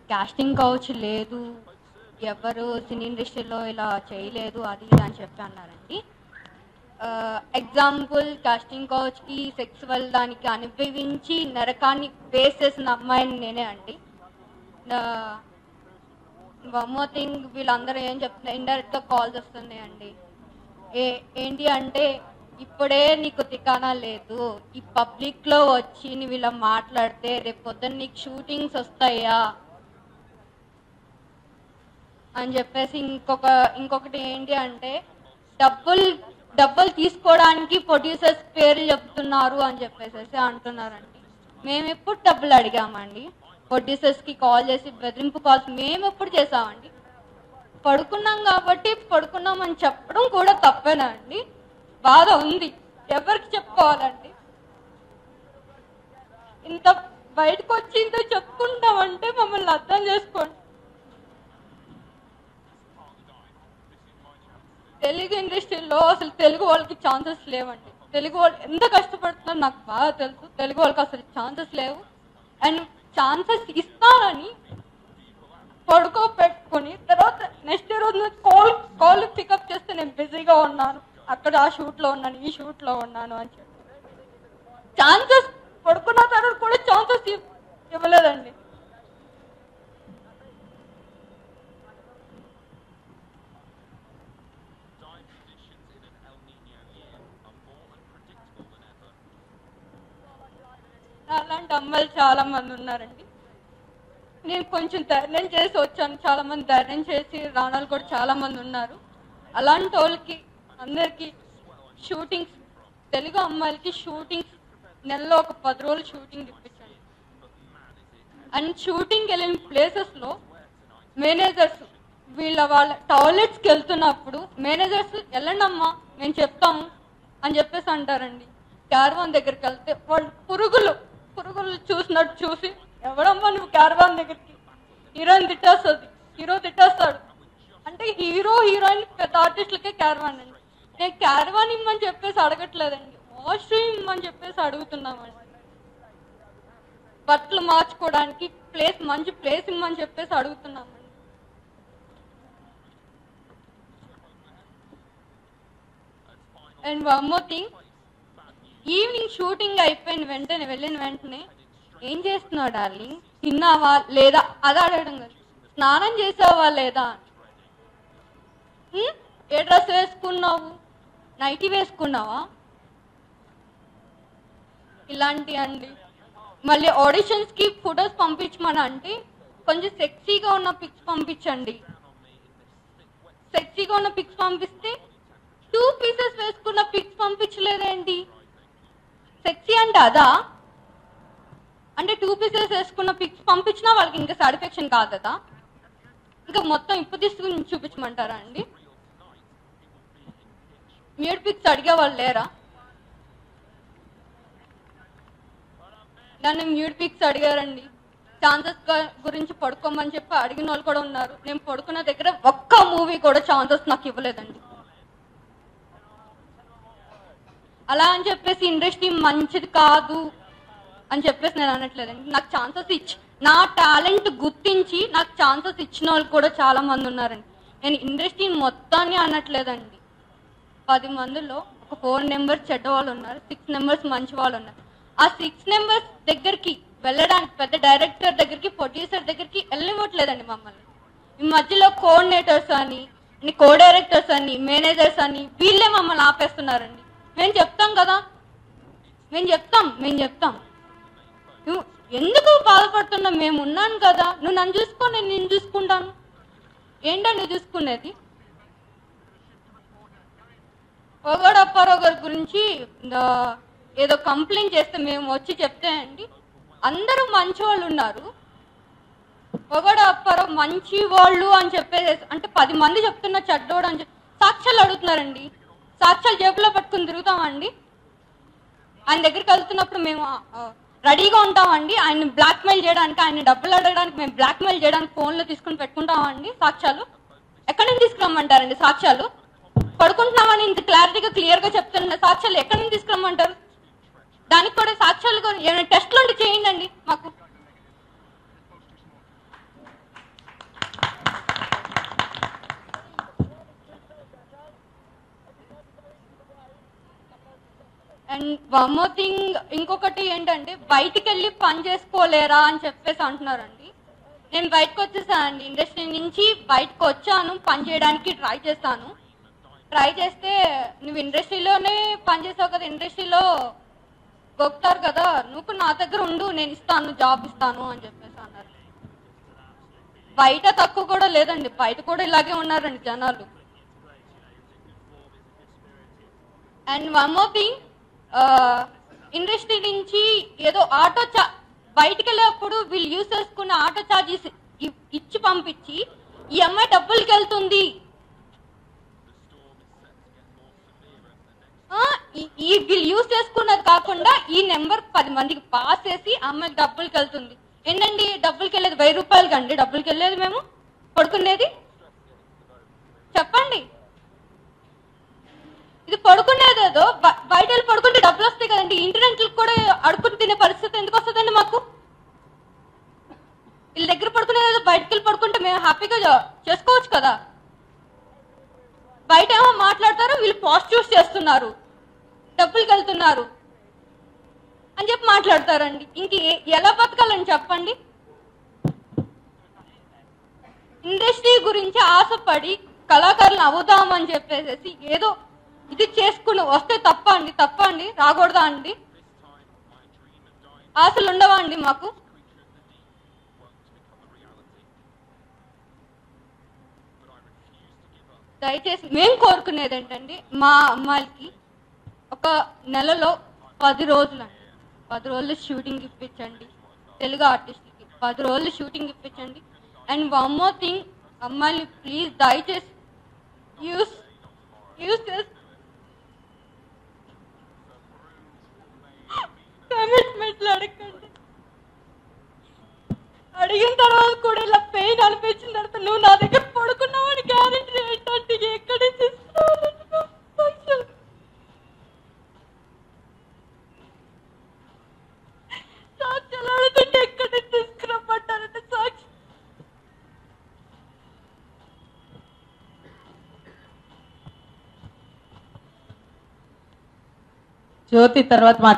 Casting couch లేదు ఎవరు సినీ ఇండస్ట్రీలో ఇలా చేయలేదు అది ఇది అని చెప్పి అన్నారండి ఎగ్జాంపుల్ కాస్టింగ్ కౌచ్కి సెక్సువల్ దానికి అనుభవించి నరకాన్ని ఫేస్ చేసిన అమ్మాయిని నేనే అండి వన్ మోర్ థింగ్ వీళ్ళందరూ ఏం చెప్తున్నారు ఇండైరెక్ట్గా కాల్స్ వస్తున్నాయండి ఏ ఏంటి అంటే ఇప్పుడే నీకు తికానా లేదు ఈ పబ్లిక్ లో వచ్చి నువ్వు ఇలా మాట్లాడితే రేపు పొద్దున్న నీకు షూటింగ్స్ వస్తాయా అని చెప్పేసి ఇంకొక ఇంకొకటి ఏంటి అంటే డబ్బులు డబ్బులు తీసుకోవడానికి ప్రొడ్యూసర్స్ పేర్లు చెప్తున్నారు అని చెప్పేసి అంటున్నారండి మేము ఎప్పుడు డబ్బులు అడిగామండి ప్రొడ్యూసర్స్ కి కాల్ చేసి బెదిరింపు కాల్స్ మేము ఎప్పుడు చేసామండి పడుకున్నాం కాబట్టి పడుకున్నామని చెప్పడం కూడా తప్పేనా అండి బాధ ఉంది ఎవరికి చెప్పుకోవాలండి ఇంత బయటకు వచ్చి ఇంత చెప్పుకుంటామంటే మమ్మల్ని అర్థం చేసుకోండి తెలుగు ఇండస్ట్రీలో అసలు తెలుగు వాళ్ళకి ఛాన్సెస్ లేవండి తెలుగు వాళ్ళు ఎంత కష్టపడుతున్నారో నాకు బాగా తెలుసు తెలుగు వాళ్ళకి అసలు ఛాన్సెస్ లేవు అండ్ ఛాన్సెస్ ఇస్తానని పడుకో పెట్టుకొని తర్వాత నెక్స్ట్ రోజు కాల్ కాల్ పికప్ చేస్తే నేను బిజీగా ఉన్నాను అక్కడ ఆ షూట్ లో ఉన్నాను ఈ షూట్ లో ఉన్నాను అని చెప్పి ఛాన్సెస్ పడుకున్న తర్వాత కూడా ఛాన్సెస్ ఇవ్వలేదండి అలాంటి అమ్మాయిలు చాలా మంది ఉన్నారండి నేను కొంచెం ధైర్యం చేసి వచ్చాను చాలా మంది ధైర్యం చేసి రాణాలు కూడా చాలా మంది ఉన్నారు అలాంటి వాళ్ళకి అందరికి షూటింగ్స్ తెలుగు అమ్మాయిలకి షూటింగ్స్ నెలలో ఒక పది రోజులు షూటింగ్ ఇప్పించండి అండ్ షూటింగ్ వెళ్ళిన ప్లేసెస్లో మేనేజర్స్ వీళ్ళ వాళ్ళ టాయిలెట్స్కి వెళ్తున్నప్పుడు మేనేజర్స్ వెళ్ళండి అమ్మా మేము చెప్తాము అని చెప్పేసి అంటారండి క్యారవాన్ దగ్గరికి వెళ్తే వాళ్ళు పురుగులు పురుగులు చూసినట్టు చూసి ఎవడమ్మా నువ్వు క్యారవాన్ దగ్గరికి హీరోయిన్ తిట్టేస్తుంది హీరో తిట్టేస్తాడు అంటే హీరో హీరోయిన్ పెద్ద ఆర్టిస్టులకే క్యారవాన్ అండి నేను క్యారవాన్ ఇమ్మని చెప్పేసి అడగట్లేదండి వాష్రూమ్ ఇమ్మని చెప్పేసి అడుగుతున్నామండి బట్టలు మార్చుకోవడానికి ప్లేస్ మంచి ప్లేస్ ఇమ్మని చెప్పేసి అడుగుతున్నామండి and one more thing evening shooting అయిపోయిన వెంటనే వెళ్ళిన వెంటనే ఏం చేస్తున్నావు డార్లింగ్ తిన్నావా లేదా అది అడగడం కాదు స్నానం చేసావా లేదా హ్మ్? ఏ డ్రెస్ వేసుకున్నావు నైటీ వేసుకున్నావా ఇలాంటి అండి మళ్ళీ ఆడిషన్స్ కి ఫొటోస్ పంపించమని అంటే కొంచెం సెక్సీగా ఉన్న పిక్స్ పంపించండి సెక్సీగా ఉన్న పిక్స్ పంపిస్తే టూ పీసెస్ వేసుకున్న పిక్స్ పంపించలేదేంటి సెక్సీ అంటే అదా అంటే టూ పీసెస్ వేసుకున్న పిక్స్ పంపించినా వాళ్ళకి ఇంకా సాటిస్ఫాక్షన్ కాదు కదా ఇంకా మొత్తం ఇప్పు తీసుకుని చూపించమంటారా అండి మ్యూట్ పిక్స్ అడిగే వాళ్ళు లేరా నన్ను మ్యూట్ పిక్స్ అడిగారండి ఛాన్సెస్ గురించి పడుకోమని చెప్పి అడిగిన వాళ్ళు కూడా ఉన్నారు నేను పడుకున్న దగ్గర ఒక్క మూవీ కూడా ఛాన్సెస్ నాకు ఇవ్వలేదండి అలా అని చెప్పేసి ఇండస్ట్రీ మంచిది కాదు అని చెప్పేసి నేను అనట్లేదండి నాకు ఛాన్సెస్ ఇచ్చి నా టాలెంట్ గుర్తించి నాకు ఛాన్సెస్ ఇచ్చిన వాళ్ళు కూడా చాలా మంది ఉన్నారండి నేను ఇండస్ట్రీ మొత్తాన్ని అనట్లేదండి పది మందిలో ఒక ఫోర్ నెంబర్స్ చెడ్డ వాళ్ళు ఉన్నారు సిక్స్ నెంబర్స్ మంచి వాళ్ళు ఉన్నారు ఆ సిక్స్ నెంబర్స్ దగ్గరికి వెళ్ళడానికి పెద్ద డైరెక్టర్ దగ్గరికి ప్రొడ్యూసర్ దగ్గరికి వెళ్ళనివ్వట్లేదండి మమ్మల్ని ఈ మధ్యలో కోఆర్డినేటర్స్ అని కో డైరెక్టర్స్ అని మేనేజర్స్ అని వీళ్ళే మమ్మల్ని ఆపేస్తున్నారండి మేము చెప్తాం కదా మేము చెప్తాం మేము చెప్తాం నువ్వు ఎందుకు బాధపడుతున్నావు మేము ఉన్నాను కదా నువ్వు నన్ను చూసుకో నేను నిన్ను చూసుకుంటాను ఏంటో నువ్వు చూసుకునేది పొగడ అప్పారావు గారి గురించి ఆ, ఏదో కంప్లైంట్ చేస్తే మేము వచ్చి చెప్తే అండి అందరూ మంచి వాళ్ళు ఉన్నారు పొగడ అప్పారావు మంచి వాళ్ళు అని చెప్పేసి అంటే పది మంది చెప్తున్న చెడ్డోడు అని చెప్పి సాక్ష్యాలు అడుగుతున్నారండి సాక్ష్యాలు జేబులో పట్టుకుని తిరుగుతామండి ఆయన దగ్గరికి వెళ్తున్నప్పుడు మేము ఆ, రెడీగా ఉంటామండి ఆయన బ్లాక్మెయిల్ చేయడానికి ఆయన డబ్బులు అడగడానికి మేము బ్లాక్మెయిల్ చేయడానికి ఫోన్లో తీసుకుని పెట్టుకుంటామండి సాక్ష్యాలు ఎక్కడి నుంచి తీసుకురమ్మంటారండి సాక్ష్యాలు పడుకుంటున్నామని ఇంత క్లారిటీగా క్లియర్గా చెప్తున్న సాక్ష్యాలు ఎక్కడి నుంచి తీసుకురమ్మంటారు దానికి కూడా సాక్ష్యాలు కూడా ఏమైనా టెస్ట్లు ఉంటే చేయండి మాకు అండ్ వన్ మోర్ థింగ్ ఇంకొకటి ఏంటంటే బయటికి వెళ్ళి పని చేసుకోలేరా అని చెప్పేసి అంటున్నారండి నేను బయటకు వచ్చేసానండి ఇండస్ట్రీ నుంచి బయటకు వచ్చాను పని చేయడానికి ట్రై చేస్తాను ట్రై చేస్తే నువ్వు ఇండస్ట్రీలోనే పని చేసావు కదా ఇండస్ట్రీలో గొప్పతారు కదా నువ్వు నా దగ్గర ఉండు నేను ఇస్తాను జాబ్ ఇస్తాను అని చెప్పేసి అన్నారు బయట తక్కువ కూడా లేదండి బయట కూడా ఇలాగే ఉన్నారండి జనాలు and one more thing industry నుంచి ఏదో ఆటో చా బయటికి వెళ్ళేటప్పుడు వీళ్ళు యూస్ చేసుకున్న ఆటో ఛార్జెస్ ఇచ్చి పంపించి ఈ అమ్మాయి డబ్బులకి వెళ్తుంది ఆ, ఈ- ఈ వీళ్ళు యూస్ చేసుకున్నది కాకుండా ఈ నెంబర్ పది మందికి పాస్ చేసి ఆ అమ్మాయికి డబ్బులకి వెళ్తుంది ఏంటండి డబ్బులకి వెళ్ళేది వెయ్యి రూపాయలకి అండి డబ్బులకి వెళ్ళేది మేము పడుకునేది చెప్పండి ఇది పడుకునేది ఏదో బ- బయట వెళ్ళి పడుకుంటే డబ్బులు వస్తాయి కదండి ఇంటి రెంట్లకు కూడా అడుక్కుని తినే పరిస్థితి ఎందుకు వస్తుందండి మాకు వీళ్ళ దగ్గర పడుకునేది ఏదో బయటకు వెళ్ళి పడుకుంటే మేము హ్యాపీగా జా- చేసుకోవచ్చు కదా బయట ఏమో మాట్లాడతారు వీళ్ళు పాజిటివ్స్ చేస్తున్నారు డబ్బులకి వెళ్తున్నారు అని చెప్పి మాట్లాడతారండి ఇంక ఏ- ఎలా బతకాలని చెప్పండి ఇండస్ట్రీ గురించి ఆశపడి కళాకారులు అవుదామని చెప్పేసి ఏదో ఇది చేసుకుని వస్తే తప్ప అండి తప్ప అండి రాకూడదా అండి ఆశలు ఉండవా అండి మాకు దయచేసి మేము కోరుకునేది ఏంటంటే మా అమ్మాయిలకి ఒక నెలలో పది రోజులు అండి పది రోజులు షూటింగ్ ఇప్పించండి తెలుగు ఆర్టిస్ట్కి పది రోజులు షూటింగ్ ఇప్పించండి అండ్ వన్ మోర్ థింగ్ అమ్మాయిని ప్లీజ్ దయచేసి యూస్ యూస్ చేసి కమిట్మెంట్లు అడగండి అడిగిన తర్వాత కూడా ఇలా పెయిన్ అనిపించిన తర్వాత నువ్వు నా దగ్గర పడుకున్నావని గ్యారెంటీ ఏంటంటే ఎక్కడి నుంచి ఇస్తున్నారంటే పైసలు. సాక్ష్యాలు అడుగుతుంటే ఎక్కడి నుంచి తీసుకురమ్మంటారంటే సాక్షి జ్యోతి తర్వాత మా